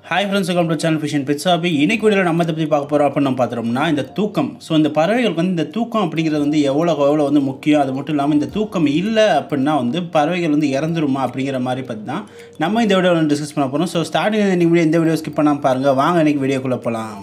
hi friends welcome to channel ஃபிஷன் பிட்ஸாபி இன்னைக்கு வீடியோவில் நம்ம இதை பற்றி பார்க்க போகிறோம் அப்படின்னு நம்ம பார்த்துட்டோம்னா இந்த தூக்கம் ஸோ இந்த பறவைகளுக்கு வந்து இந்த தூக்கம் அப்படிங்கிறது வந்து எவ்வளோ எவ்வளோ வந்து முக்கியம் அது மட்டும் இல்லாமல் இந்த தூக்கம் இல்லை அப்படின்னா வந்து பறவைகள் வந்து இறந்துருமா அப்படிங்கிற மாதிரி பற்றி தான் நம்ம இந்த வீடியோவில் டிஸ்கஸ் பண்ண போகிறோம் ஸோ ஸ்டார்டிங் இன்னைக்கு வீடியோ இந்த வீடியோ ஸ்கிப் பண்ணாமல் பாருங்கள் வாங்க இன்னைக்கு வீடியோக்குள்ளே போகலாம்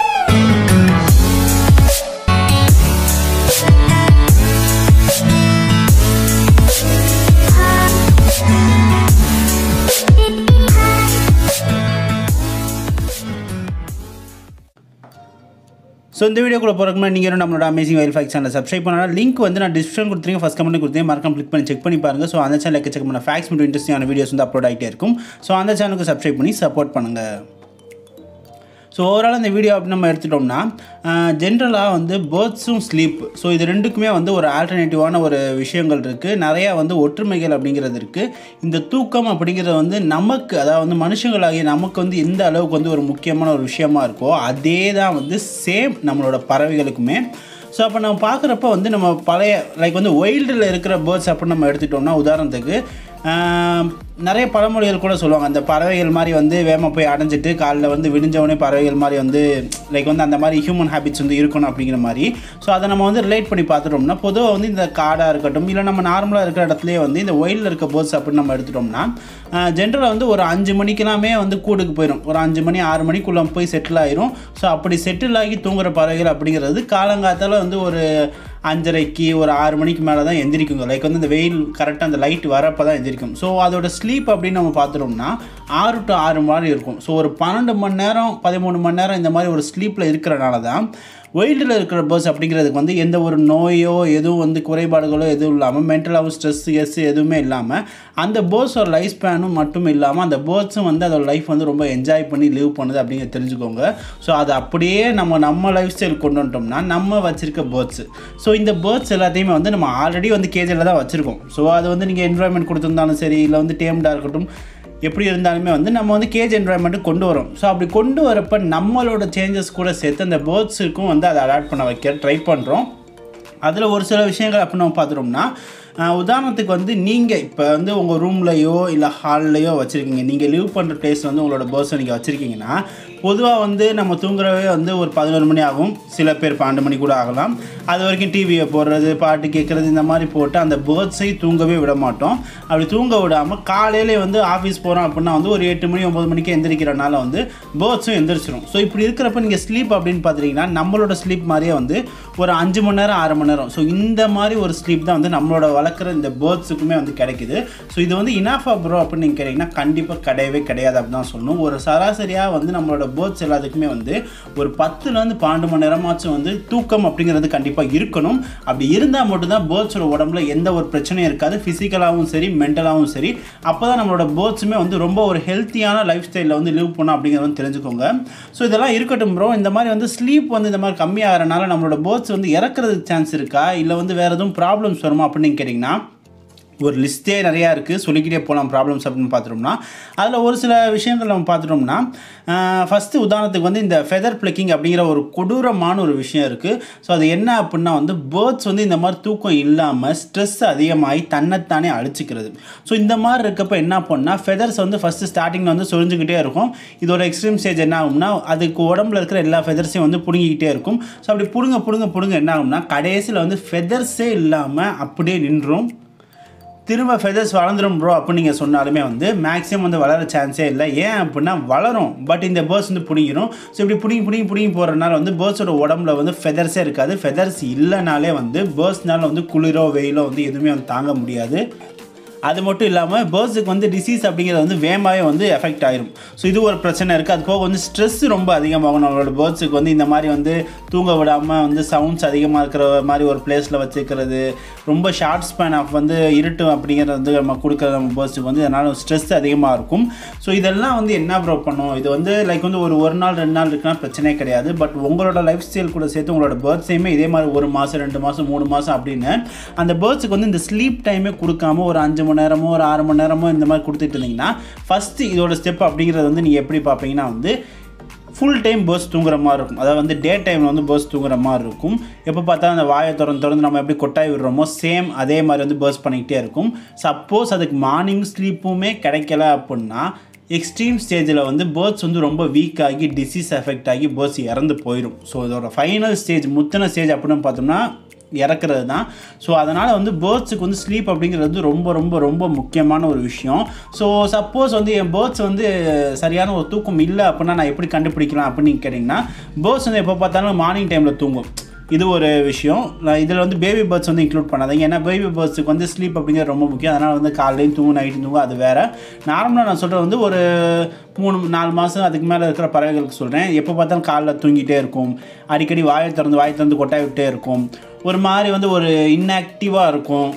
ஸோ இந்த வீடியோக்குள்ள போகிறக்கு முன்னாடி நீங்கள் நம்மளோட amazing wild facts channel subscribe பண்ணால் லிங்க் வந்து நான் டிஸ்கிரிப்ஷன் கொடுத்துருங்க ஃபஸ்ட் கமெண்ட் கொடுத்தேன் மறக்காம கிளிக் பண்ணி செக் பண்ணி பாருங்கள் ஸோ அந்த சேனலுக்கு செக் பண்ண ஃபேக்ஸ் மற்றும் இன்ட்ரெஸ்டிங்கான வீடியோஸ் வந்து அப்லோட் ஆகிட்டே இருக்கும் ஸோ அந்த சேனலுக்கு சப்ஸ்கிரைப் பண்ணி சப்போர்ட் பண்ணுங்கள் ஸோ ஓவரால் இந்த வீடியோ அப்படி நம்ம எடுத்துட்டோம்னா ஜென்ரலாக வந்து பேர்ட்ஸும் ஸ்லீப் ஸோ இது ரெண்டுக்குமே வந்து ஒரு ஆல்டர்னேட்டிவான ஒரு விஷயங்கள் இருக்குது நிறையா வந்து ஒற்றுமைகள் அப்படிங்கிறது இருக்குது இந்த தூக்கம் அப்படிங்கிறது வந்து நமக்கு அதாவது வந்து மனுஷங்களாகிய நமக்கு வந்து எந்த அளவுக்கு வந்து ஒரு முக்கியமான ஒரு விஷயமா இருக்கோ அதே தான் வந்து சேம் நம்மளோட பறவைகளுக்குமே ஸோ அப்போ நம்ம பார்க்குறப்ப வந்து நம்ம பழைய லைக் வந்து ஒயில்டில் இருக்கிற பேர்ட்ஸ் அப்படின்னு நம்ம எடுத்துட்டோம்னா உதாரணத்துக்கு ஆஹ், நிறைய பழமொழிகள் கூட சொல்லுவாங்க அந்த பறவைகள் மாதிரி வந்து வேகமாக போய் அடைஞ்சிட்டு காலைல வந்து விடிஞ்சவொடனே பறவைகள் மாதிரி வந்து லைக் வந்து அந்த மாதிரி ஹியூமன் ஹேபிட்ஸ் வந்து இருக்கணும் அப்படிங்கிற மாதிரி ஸோ அதை நம்ம வந்து ரிலேட் பண்ணி பார்த்துட்டோம்னா பொதுவாக வந்து இந்த காடாக இருக்கட்டும் இல்லை நம்ம நார்மலாக இருக்கிற இடத்துலயே வந்து இந்த ஒயிலில் இருக்க பேர்ட்ஸ் அப்படின்னு நம்ம எடுத்துட்டோம்னா ஜென்ரலாக வந்து ஒரு அஞ்சு மணிக்கெல்லாமே வந்து கூடுக்கு போயிடும் ஒரு அஞ்சு மணி ஆறு மணிக்குள்ளே போய் செட்டில் ஆயிரும் ஸோ அப்படி செட்டில் ஆகி தூங்குற பறவைகள் அப்படிங்கிறது காலங்காத்தால வந்து ஒரு அஞ்சரைக்கு ஒரு ஆறு மணிக்கு மேலே தான் எந்திரிக்குங்க லைக் வந்து இந்த வெயில் கரெக்டாக அந்த லைட் வரப்போ தான் எந்திரிக்கும் ஸோ அதோட ஸ்லீப் அப்படின்னு நம்ம பார்த்துட்டோம்னா ஆறு டு ஆறு மாதிரி இருக்கும் ஸோ ஒரு பன்னெண்டு மணி நேரம் பதிமூணு மணி நேரம் இந்த மாதிரி ஒரு ஸ்லீப்பில் இருக்கிறனால தான் ஒயில்டில் இருக்கிற பேர்ட்ஸ் அப்படிங்கிறதுக்கு வந்து எந்த ஒரு நோயோ எதுவும் வந்து குறைபாடுகளோ எதுவும் இல்லாமல் மென்டலாகவும் ஸ்ட்ரெஸ் எஸ் எதுவுமே இல்லாமல் அந்த பேர்ட்ஸோட லைஃப் ஸ்பேனும் மட்டும் இல்லாமல் அந்த பேர்ட்ஸும் வந்து அதோட லைஃப் வந்து ரொம்ப என்ஜாய் பண்ணி லிவ் பண்ணுது அப்படிங்கிற தெரிஞ்சுக்கோங்க ஸோ அது அப்படியே நம்ம நம்ம லைஃப் ஸ்டைல் கொண்டு வந்துட்டோம்னா நம்ம வச்சிருக்க பேர்ட்ஸ் ஸோ இந்த பேர்ட்ஸ் எல்லாத்தையுமே வந்து நம்ம ஆல்ரெடி வந்து கேஜில் தான் வச்சுருக்கோம் ஸோ அது வந்து நீங்கள் என்வரான்மெண்ட் கொடுத்துருந்தாலும் சரி இல்லை வந்து டேம்டாக இருக்கட்டும் எப்படி இருந்தாலுமே வந்து நம்ம வந்து கேஜ் என்வரான்மெண்ட்டு கொண்டு வரோம் ஸோ அப்படி கொண்டு வரப்போ நம்மளோட சேஞ்சஸ் கூட சேர்த்து அந்த பேர்ட்ஸுக்கும் வந்து அதை அடாப்ட் பண்ண வைக்க ட்ரை பண்ணுறோம் அதில் ஒரு சில விஷயங்கள் அப்படின்னு நம்ம பார்த்துட்டோம்னா ஆஹ் உதாரணத்துக்கு வந்து நீங்கள் இப்போ வந்து உங்கள் ரூம்லையோ இல்லை ஹால்லையோ வச்சுருக்கீங்க நீங்கள் லிவ் பண்ணுற பிளேஸ் வந்து உங்களோட பேர்ட்ஸை நீங்கள் வச்சுருக்கீங்கன்னா பொதுவாக வந்து நம்ம தூங்குறவே வந்து ஒரு பதினோரு மணி ஆகும் சில பேர் பன்னெண்டு மணி கூட ஆகலாம் அது வரைக்கும் டிவியை போடுறது பாட்டு கேட்குறது இந்த மாதிரி போட்டு அந்த பேர்ட்ஸை தூங்கவே விட மாட்டோம் அப்படி தூங்க விடாமல் காலையிலே வந்து ஆஃபீஸ் போகிறோம் அப்படின்னா வந்து ஒரு எட்டு மணி ஒம்பது மணிக்கு எந்திரிக்கிறனால வந்து பேர்ட்ஸும் எந்திரிச்சிரும் ஸோ இப்படி இருக்கிறப்ப நீங்கள் ஸ்லீப் அப்படின்னு பார்த்துட்டிங்கன்னா நம்மளோட ஸ்லீப் மாதிரியே வந்து ஒரு அஞ்சு மணி நேரம் ஆறு மணி நேரம் ஸோ இந்த மாதிரி ஒரு ஸ்லீப் தான் வந்து நம்மளோட வளர்க்குற இந்த பேர்ட்ஸுக்குமே வந்து கிடைக்குது ஸோ இது வந்து இனாஃபா ப்ரோ அப்படின்னு நீங்கள் கேட்டிங்கன்னா கண்டிப்பாக கிடையவே கிடையாது அப்படின்னு தான் சொல்லணும் ஒரு சராசரியாக வந்து நம்மளோட பேர்ட்ஸ் எல்லாத்துக்குமே வந்து ஒரு பத்துலேருந்து பன்னெண்டு மணி நேரமாச்சும் வந்து தூக்கம் அப்படிங்கிறது கண்டிப்பாக இருக்கணும் அப்படி இருந்தால் மட்டும்தான் பேர்ட்ஸோட உடம்புல எந்த ஒரு பிரச்சனையும் இருக்காது ஃபிசிக்கலாகவும் சரி மென்டலாகவும் சரி அப்போ தான் நம்மளோட பேர்ட்ஸுமே வந்து ரொம்ப ஒரு ஹெல்த்தியான லைஃப் ஸ்டைலில் வந்து லிவ் பண்ணணும் அப்படிங்கிறத வந்து தெரிஞ்சுக்கோங்க ஸோ இதெல்லாம் இருக்கட்டும் ப்ரோ இந்த மாதிரி வந்து ஸ்லீப் வந்து இந்த மாதிரி கம்மியாகிறனால நம்மளோட பேர்ட்ஸ் வந்து இறக்குறதுக்கு சான்ஸ் இருக்கா இல்லை வந்து வேறு எதுவும் ப்ராப்ளம்ஸ் வருமா அப்படின்னு நீங்கள் கேட்டிங்கன்னா ஒரு லிஸ்ட்டே நிறையா இருக்குது சொல்லிக்கிட்டே போகலாம் ப்ராப்ளம்ஸ் அப்படின்னு பார்த்துட்டோம்னா அதில் ஒரு சில விஷயங்கள் நம்ம பார்த்துட்டோம்னா ஃபஸ்ட்டு உதாரணத்துக்கு வந்து இந்த ஃபெதர் பிளக்கிங் அப்படிங்கிற ஒரு கொடூரமான ஒரு விஷயம் இருக்குது ஸோ அது என்ன அப்படின்னா வந்து பேர்ட்ஸ் வந்து இந்த மாதிரி தூக்கம் இல்லாமல் ஸ்ட்ரெஸ் அதிகமாகி தன்னைத்தானே அழிச்சிக்கிறது ஸோ இந்த மாதிரி இருக்கப்போ என்ன பண்ணால் ஃபெதர்ஸ் வந்து ஃபஸ்ட்டு ஸ்டார்டிங்கில் வந்து சொரிஞ்சுக்கிட்டே இருக்கும் இதோட எக்ஸ்ட்ரீம் ஸ்டேஜ் என்ன ஆகும்னா அதுக்கு உடம்புல இருக்கிற எல்லா ஃபெதர்ஸையும் வந்து பிடுங்கிக்கிட்டே இருக்கும் ஸோ அப்படி பிடுங்க பிடுங்க பிடுங்க என்ன ஆகும்னா கடைசியில் வந்து ஃபெதர்ஸே இல்லாமல் அப்படியே நின்றும் திரும்ப ஃபெதர்ஸ் வளர்ந்துடும் ப்ரோ அப்படின்னு நீங்கள் சொன்னாலுமே வந்து மேக்ஸிமம் வந்து வளர சான்ஸே இல்லை ஏன் அப்படின்னா வளரும் பட் இந்த பேர்ட்ஸ் வந்து பிடிங்கிரும் ஸோ இப்படி பிடிங்கி பிடிங்கி பிடிங்கி போகிறனால வந்து பேர்ட்ஸோட உடம்புல வந்து ஃபெதர்ஸே இருக்காது ஃபெதர்ஸ் இல்லைனாலே வந்து பேர்ட்ஸ்னால வந்து குளிரோ வெயிலோ வந்து எதுவுமே வந்து தாங்க முடியாது அது மட்டும் இல்லாமல் பேர்ட்ஸுக்கு வந்து டிசீஸ் அப்படிங்கிறது வந்து வேகமாகவே வந்து எஃபெக்ட் ஆயிரும் ஸோ இது ஒரு பிரச்சனை இருக்குது அது போக வந்து ஸ்ட்ரெஸ் ரொம்ப அதிகமாகும் நம்மளோட பேர்ட்ஸுக்கு வந்து இந்த மாதிரி வந்து தூங்க விடாமல் வந்து சவுண்ட்ஸ் அதிகமாக இருக்கிற மாதிரி ஒரு பிளேஸில் வச்சுக்கிறது ரொம்ப ஷார்ட் ஸ்பேன் ஆஃப் வந்து இருட்டு அப்படிங்கிறது வந்து நம்ம கொடுக்குற நம்ம பேர்ட்ஸுக்கு வந்து அதனால் ஸ்ட்ரெஸ் அதிகமாக இருக்கும் ஸோ இதெல்லாம் வந்து என்ன ப்ரோ பண்ணும் இது வந்து லைக் வந்து ஒரு ஒரு நாள் ரெண்டு நாள் இருக்குன்னா பிரச்சனையே கிடையாது பட் உங்களோட லைஃப் ஸ்டைல் கூட சேர்த்து உங்களோட பேர்ட்ஸையுமே இதே மாதிரி ஒரு மாதம் ரெண்டு மாதம் மூணு மாதம் அப்படின்னு அந்த பேர்ட்ஸுக்கு வந்து இந்த ஸ்லீப் டைமே கொடுக்காம ஒரு அஞ்சு மணி நேரமோ ஒரு ஆறு மணி நேரமோ இந்த மாதிரி கொடுத்துட்டு இருந்தீங்கன்னா ஃபஸ்ட்டு இதோட ஸ்டெப் அப்படிங்கிறது வந்து நீங்கள் எப்படி பார்ப்பீங்கன்னா வந்து ஃபுல் டைம் பஸ் தூங்குற மாதிரி இருக்கும் அதாவது வந்து டே டைமில் வந்து பஸ் தூங்குற மாதிரி இருக்கும் எப்போ பார்த்தா அந்த வாயை திறந்து திறந்து நம்ம எப்படி கொட்டாய் விடுறோமோ சேம் அதே மாதிரி வந்து பஸ் பண்ணிக்கிட்டே இருக்கும் சப்போஸ் அதுக்கு மார்னிங் ஸ்லீப்புமே கிடைக்கல அப்படின்னா எக்ஸ்ட்ரீம் ஸ்டேஜில் வந்து பேர்ட்ஸ் வந்து ரொம்ப வீக் ஆகி டிசீஸ் எஃபெக்ட் ஆகி பேர்ட்ஸ் இறந்து போயிடும் ஸோ இதோட ஃபைனல் ஸ்டேஜ் முத்தின ஸ்டேஜ் அப்படின்னு பார்த்தோம்னா இறக்குறது தான் ஸோ அதனால் வந்து பேர்ட்ஸுக்கு வந்து ஸ்லீப் அப்படிங்கிறது வந்து ரொம்ப ரொம்ப ரொம்ப முக்கியமான ஒரு விஷயம் ஸோ சப்போஸ் வந்து என் பேர்ட்ஸ் வந்து சரியான ஒரு தூக்கம் இல்லை அப்படின்னா நான் எப்படி கண்டுபிடிக்கலாம் அப்படின்னு நீங்கள் கேட்டிங்கன்னா பேர்ட்ஸ் வந்து எப்போ பார்த்தாலும் மார்னிங் டைமில் தூங்கும் இது ஒரு விஷயம் நான் இதில் வந்து பேபி பேர்ட்ஸ் வந்து இன்க்ளூட் பண்ணாதீங்க ஏன்னா பேபி பேர்ட்ஸுக்கு வந்து ஸ்லீப் அப்படிங்கிறது ரொம்ப முக்கியம் அதனால் வந்து காலையிலையும் தூங்கும் நைட்டும் தூங்கும் அது வேறு நார்மலாக நான் சொல்கிறது வந்து ஒரு மூணு நாலு மாதம் அதுக்கு மேலே இருக்கிற பறவைகளுக்கு சொல்கிறேன் எப்போ பார்த்தாலும் காலைல தூங்கிட்டே இருக்கும் அடிக்கடி வாயை திறந்து வாயை திறந்து கொட்டாய் விட்டே இருக்கும் ஒரு மாதிரி வந்து ஒரு இன்ஆக்டிவாக இருக்கும்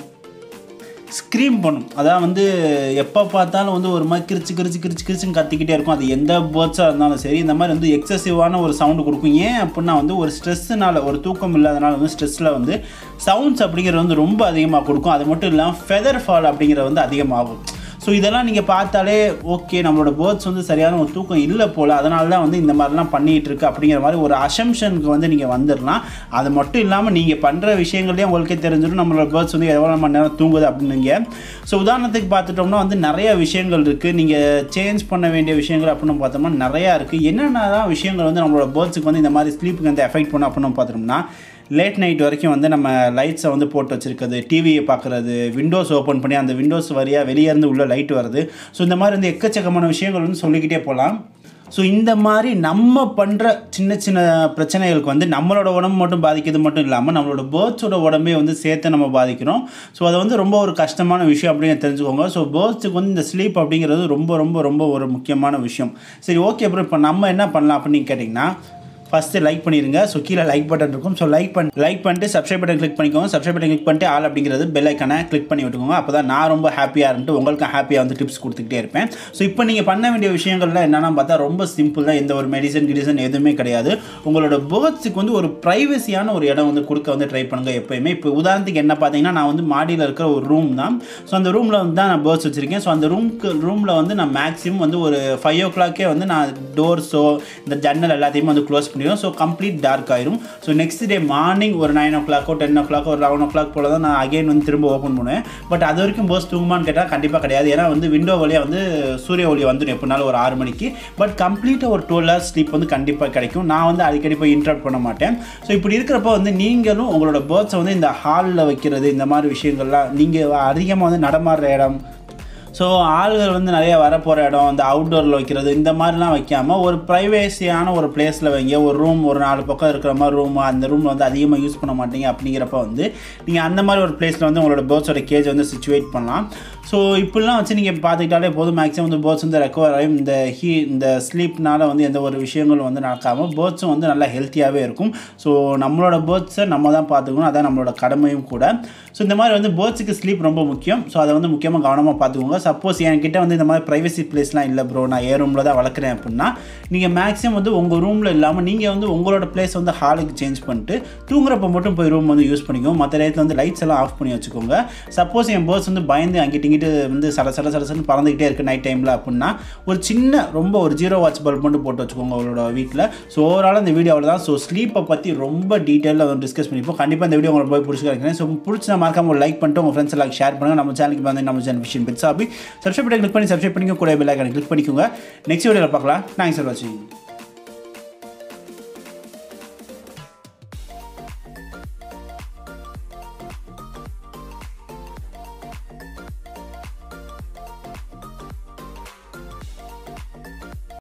ஸ்க்ரீம் பண்ணும் அதான் வந்து எப்போ பார்த்தாலும் வந்து ஒரு மாதிரி கிரிச்சு கிரிச்சு கிரிச்சு கிரிச்சுன்னு கத்திக்கிட்டே இருக்கும் அது எந்த பேர்ட்ஸாக இருந்தாலும் சரி இந்த மாதிரி வந்து எக்ஸசிவான ஒரு சவுண்டு கொடுக்கும் ஏன் அப்படின்னா வந்து ஒரு ஸ்ட்ரெஸ்ஸுனால ஒரு தூக்கம் இல்லாதனால வந்து ஸ்ட்ரெஸ்ஸில் வந்து சவுண்ட்ஸ் அப்படிங்கிறது வந்து ரொம்ப அதிகமாக கொடுக்கும் அது மட்டும் இல்லாமல் ஃபெதர் ஃபால் அப்படிங்கிறது வந்து அதிகமாகும் ஸோ இதெல்லாம் நீங்கள் பார்த்தாலே ஓகே நம்மளோட பேர்ட்ஸ் வந்து சரியான ஒரு தூக்கம் இல்லை போல் அதனால தான் வந்து இந்த மாதிரிலாம் பண்ணிகிட்டு இருக்கு அப்படிங்கிற மாதிரி ஒரு அசம்ஷனுக்கு வந்து நீங்கள் வந்துடலாம் அது மட்டும் இல்லாமல் நீங்கள் பண்ணுற விஷயங்கள்லேயே உங்களுக்கே தெரிஞ்சிடும் நம்மளோட பேர்ட்ஸ் வந்து எவ்வளோ மணி நேரம் தூங்குது அப்படின்னீங்க ஸோ உதாரணத்துக்கு பார்த்துட்டோம்னா வந்து நிறைய விஷயங்கள் இருக்குது நீங்கள் சேஞ்ச் பண்ண வேண்டிய விஷயங்கள் அப்படின்னு பார்த்தோம்னா நிறையா இருக்குது என்னென்ன தான் விஷயங்கள் வந்து நம்மளோட பேர்ட்ஸுக்கு வந்து இந்த மாதிரி ஸ்லீப்புக்கு வந்து எஃபெக்ட் பண்ணும் அப்படின்னு பார்த்தோம்னா லேட் நைட் வரைக்கும் வந்து நம்ம லைட்ஸை வந்து போட்டு வச்சுருக்கிறது டிவியை பார்க்குறது விண்டோஸ் ஓப்பன் பண்ணி அந்த விண்டோஸ் வழியாக வெளியே இருந்து உள்ள லைட் வருது ஸோ இந்த மாதிரி வந்து எக்கச்சக்கமான விஷயங்கள் வந்து சொல்லிக்கிட்டே போகலாம் ஸோ இந்த மாதிரி நம்ம பண்ணுற சின்ன சின்ன பிரச்சனைகளுக்கு வந்து நம்மளோட உடம்பு மட்டும் பாதிக்கிறது மட்டும் இல்லாமல் நம்மளோட பேர்ட்ஸோட உடம்பே வந்து சேர்த்து நம்ம பாதிக்கிறோம் ஸோ அது வந்து ரொம்ப ஒரு கஷ்டமான விஷயம் அப்படின்னு தெரிஞ்சுக்கோங்க ஸோ பேர்ட்ஸுக்கு வந்து இந்த ஸ்லீப் அப்படிங்கிறது ரொம்ப ரொம்ப ரொம்ப ஒரு முக்கியமான விஷயம் சரி ஓகே அப்புறம் இப்போ நம்ம என்ன பண்ணலாம் அப்படின்னு கேட்டிங்கன்னா ஃபஸ்ட்டு லைக் பண்ணிடுங்க ஸோ கீழே லைக் பட்டன் இருக்கும் ஸோ லைக் பண்ணி லைக் பண்ணிட்டு சப்ஸ்கிரைப் பட்டன் கிளிக் பண்ணிக்கோங்க சப்ஸ்கிரைப் பட்டன் கிளிக் பண்ணிட்டு ஆல் அப்படிங்கிறது பெல் ஐக்கனை கிளிக் பண்ணி விட்டுக்கோங்க அப்போ தான் நான் ரொம்ப ஹாப்பியாக இருந்துட்டு உங்களுக்கும் ஹாப்பியாக வந்து டிப்ஸ் கொடுத்துக்கிட்டே இருப்பேன் ஸோ இப்போ நீங்கள் பண்ண வேண்டிய விஷயங்கள்லாம் என்னென்னா பார்த்தா ரொம்ப சிம்பிள் தான் எந்த ஒரு மெடிசன் கிடிசன் எதுவுமே கிடையாது உங்களோட பேர்ட்ஸுக்கு வந்து ஒரு ப்ரைவசியான ஒரு இடம் வந்து கொடுக்க வந்து ட்ரை பண்ணுங்கள் எப்போயுமே இப்போ உதாரணத்துக்கு என்ன பார்த்தீங்கன்னா நான் வந்து மாடியில் இருக்கிற ஒரு ரூம் தான் ஸோ அந்த ரூமில் வந்து தான் நான் பேர்ட்ஸ் வச்சுருக்கேன் ஸோ அந்த ரூம்க்கு ரூமில் வந்து நான் மேக்ஸிமம் வந்து ஒரு ஃபைவ் ஓ கிளாக்கே வந்து நான் டோர்ஸோ இந்த ஜன்னல் எல்லாத்தையுமே வந்து க்ளோஸ் பண்ணிடுவேன் ஸோ கம்ப்ளீட் டார்க் ஆயிரும் ஸோ நெக்ஸ்ட் டே மார்னிங் ஒரு நைன் ஓ கிளாக்கோ டென் ஓ கிளாக்கோ ஒரு லெவன் ஓ கிளாக் போல தான் நான் அகைன் வந்து திரும்ப ஓப்பன் பண்ணுவேன் பட் அது வரைக்கும் பேர்ஸ் தூங்குமான்னு கேட்டால் கண்டிப்பாக கிடையாது ஏன்னா வந்து விண்டோ வழியாக வந்து சூரிய ஒளி வந்துடும் எப்படினாலும் ஒரு ஆறு மணிக்கு பட் கம்ப்ளீட்டாக ஒரு டுவெல் ஹவர்ஸ் ஸ்லீப் வந்து கண்டிப்பாக கிடைக்கும் நான் வந்து அடிக்கடி போய் இன்டர்ட் பண்ண மாட்டேன் ஸோ இப்படி இருக்கிறப்ப வந்து நீங்களும் உங்களோட பேர்ட்ஸை வந்து இந்த ஹாலில் வைக்கிறது இந்த மாதிரி விஷயங்கள்லாம் நீங்கள் அதிகமாக வந்து நடமாடுற இடம் ஸோ ஆள்கள் வந்து நிறைய வரப்போகிற இடம் இந்த அவுட்டோரில் வைக்கிறது இந்த மாதிரிலாம் வைக்காமல் ஒரு ப்ரைவேசியான ஒரு பிளேஸில் வைங்க ஒரு ரூம் ஒரு நாலு பக்கம் இருக்கிற மாதிரி ரூம் அந்த ரூமில் வந்து அதிகமாக யூஸ் பண்ண மாட்டீங்க அப்படிங்கிறப்ப வந்து நீங்கள் அந்த மாதிரி ஒரு பிளேஸில் வந்து உங்களோட பேர்ட்ஸோட கேஜ் வந்து சுச்சுவேட் பண்ணலாம் ஸோ இப்படிலாம் வச்சு நீங்கள் பார்த்துக்கிட்டாலே போதும் மேக்ஸிமம் வந்து பேர்ட்ஸ் வந்து ரெக்கவர் ஆகும் இந்த ஹீ இந்த ஸ்லீப்னால வந்து எந்த ஒரு விஷயங்களும் வந்து நடக்காமல் பேர்ட்ஸும் வந்து நல்லா ஹெல்த்தியாகவே இருக்கும் ஸோ நம்மளோட பேர்ட்ஸை நம்ம தான் பார்த்துக்கணும் அதான் நம்மளோட கடமையும் கூட ஸோ இந்த மாதிரி வந்து பேர்ட்ஸுக்கு ஸ்லீப் ரொம்ப முக்கியம் ஸோ அதை வந்து முக்கியமாக கவனமாக பார்த்துக்கோங்க சப்போஸ் என்கிட்ட வந்து இந்த மாதிரி ப்ரைவசி பிளேஸ்லாம் இல்லை ப்ரோ நான் ஏ ரூமில் தான் வளர்க்குறேன் அப்படின்னா நீங்கள் மேக்ஸிமம் வந்து உங்கள் ரூமில் இல்லாமல் நீங்கள் வந்து உங்களோட பிளேஸ் வந்து ஹாலுக்கு சேஞ்ச் பண்ணிட்டு தூங்குறப்ப மட்டும் போய் ரூம் வந்து யூஸ் பண்ணிக்கோங்க மற்ற நேரத்தில் வந்து லைட்ஸ் எல்லாம் ஆஃப் பண்ணி வச்சுக்கோங்க சப்போஸ் என் பேர்ட்ஸ் வந்து பயந்து அங்கிட்டு இங்கிட்டு வந்து சட சட சடசன்னு பறந்துக்கிட்டே இருக்குது நைட் டைமில் அப்படின்னா ஒரு சின்ன ரொம்ப ஒரு ஜீரோ வாட்ச் பல்ப் மட்டும் போட்டு வச்சுக்கோங்க உங்களோட வீட்டில் ஸோ ஓவரால் இந்த வீடியோவில் தான் ஸோ ஸ்லீப்பை பற்றி ரொம்ப டீட்டெயிலாக வந்து டிஸ்கஸ் பண்ணிப்போம் கண்டிப்பாக இந்த வீடியோ உங்களுக்கு போய் பிடிச்சி கிடைக்கிறேன் ஸோ பிடிச்ச மறக்காம ஒரு லைக் பண்ணிட்டு உங்கள் ஃப்ரெண்ட்ஸ் எல்லாம் ஷேர் பண்ணுங்கள் நம்ம சேனலுக்கு வந்து நம்ம சேனல் விஷயம் பெட்ஸ் ஆபி சப்ஸ்கிரைப் பண்ணி கிளிக் பண்ணி சப்ஸ்கிரைப் பண்ணிக்கோ கூட பெல் ஐக்கனை கிளிக் பண்ணிக்கோங்க நெக்ஸ்ட் வீடியோவில் பார்க்கலாம் தேங்க்ஸ் ஃபார் வாட்சிங்